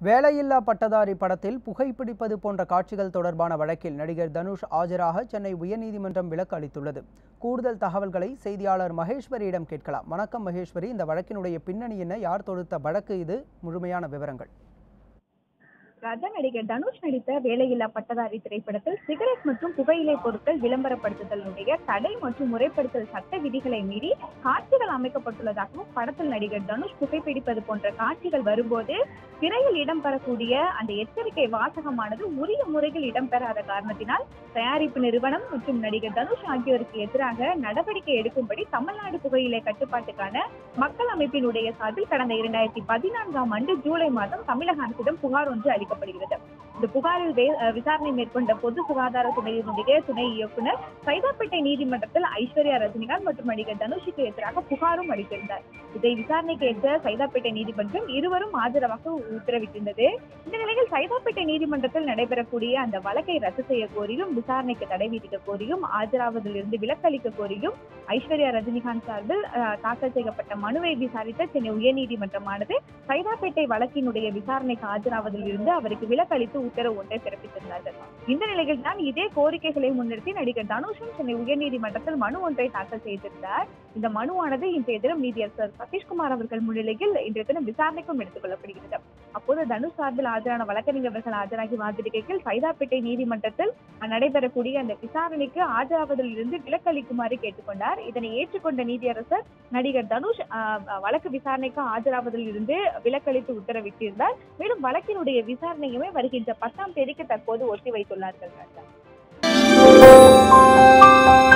வேலையில்லா பட்டதாரி படத்தில் புகைப்பிடிப்பது போன்ற காட்சிகள் தொடர்பான வழக்கில் நடிகர் தனுஷ் ஆஜராக சென்னை உயர்நீதிமன்றம் விலக்கு அளித்துள்ளது கூடுதல் தகவல்களை செய்தியாளர் மகேஸ்வரியிடம் கேட்கலாம் வணக்கம் மகேஸ்வரி இந்த வழக்கினுடைய பின்னணி என்ன யார் தொடுத்த வழக்கு இது முழுமையான விவரங்கள் ராஜா நடிகர் தனுஷ் நடித்த வேலையில்லா பட்டதாரி திரைப்படத்தில் சிகரெட் மற்றும் புகையிலை பொருட்கள் விளம்பரப்படுத்துதலுடைய தடை மற்றும் முறைப்படுத்தல் சட்ட விதிகளை மீறி காட்சிகள் அமைக்கப்பட்டுள்ளதாகவும் படத்தில் நடிகர் தனுஷ் புகைப்பிடிப்பது போன்ற காட்சிகள் வரும்போது திரையில் இடம்பெறக்கூடிய அந்த எச்சரிக்கை வாசகமானது உரிய முறையில் இடம்பெறாத காரணத்தினால் தயாரிப்பு நிறுவனம் மற்றும் நடிகர் தனுஷ் ஆகியோருக்கு எதிராக நடவடிக்கை எடுக்கும்படி தமிழ்நாடு புகையிலை கட்டுப்பாட்டுக்கான மக்கள் அமைப்பினுடைய சார்பில் கடந்த இரண்டாயிரத்தி பதினான்காம் ஆண்டு ஜூலை மாதம் தமிழக அரசிடம் புகார் ஒன்று அளிக்கப்படுகிறது இந்த புகாரில் வே- அஹ் விசாரணை மேற்கொண்ட பொது சுகாதார துணையினுடைய துணை இயக்குனர் சைதாப்பேட்டை நீதிமன்றத்தில் ஐஸ்வர்யா ரஜினிகாந்த் மற்றும் நடிகர் தனுஷுக்கு எதிராக புகாரும் அளித்திருந்தார் இதை விசாரணைக்கு ஏற்ற சைதாப்பேட்டை நீதிமன்றம் இருவரும் ஆஜராக உத்தரவிட்டிருந்தது இந்த நிலையில் சைதாப்பேட்டை நீதிமன்றத்தில் நடைபெறக்கூடிய அந்த வழக்கை ரத்து செய்ய கோரியும் விசாரணைக்கு தடை விதிக்க கோரியும் ஆஜராவதிலிருந்து விலக்களிக்க கோரியும் ஐஸ்வர்யா ரஜினிகாந்த் சார்பில் அஹ், தாக்கல் செய்யப்பட்ட மனுவை விசாரித்த சென்னை உயர்நீதிமன்றமானது சைதாப்பேட்டை வழக்கினுடைய விசாரணைக்கு ஆஜராவதில் இருந்து அவருக்கு விலக்களித்து உத்தரவு ஒன்றை பிறப்பித்திருந்தார்கள் இந்த நிலையில் தான் இதே கோரிக்கைகளை முன்னிறுத்தி நடிகர் தனுஷும் சென்னை உயர்நீதிமன்றத்தில் மனு ஒன்றை தாக்கல் செய்திருந்தார் இந்த மனுவானது இன்றைய தினம் நீதியரசர் சதீஷ்குமார் அவர்கள் முன்னிலையில் இன்றைய தினம் விசாரணைக்கும் எடுத்துக் கொள்ளப்படுகிறது அப்போது தனுஷ் சார்பில் ஆஜரான வழக்கறிஞர்கள் ஆஜராகி வாதிடுகையில் சைதாப்பேட்டை நீதிமன்றத்தில் நடைபெறக்கூடிய அந்த விசாரணைக்கு ஆஜராவதில் இருந்து விலக்களிக்குமாறு கேட்டுக்கொண்டார் இதனை ஏற்றுக்கொண்ட நீதியரசர் நடிகர் தனுஷ் ஆஹ், வழக்கு விசாரணைக்கு ஆஜராவதில் இருந்து விலக்களித்து உத்தரவிட்டிருந்தார் மேலும் வழக்கினுடைய விசாரணையுமே வருகின்ற பத்தாம் தேதிக்கு தற்போது ஒத்தி வைத்துள்ளார்கள் ராஜா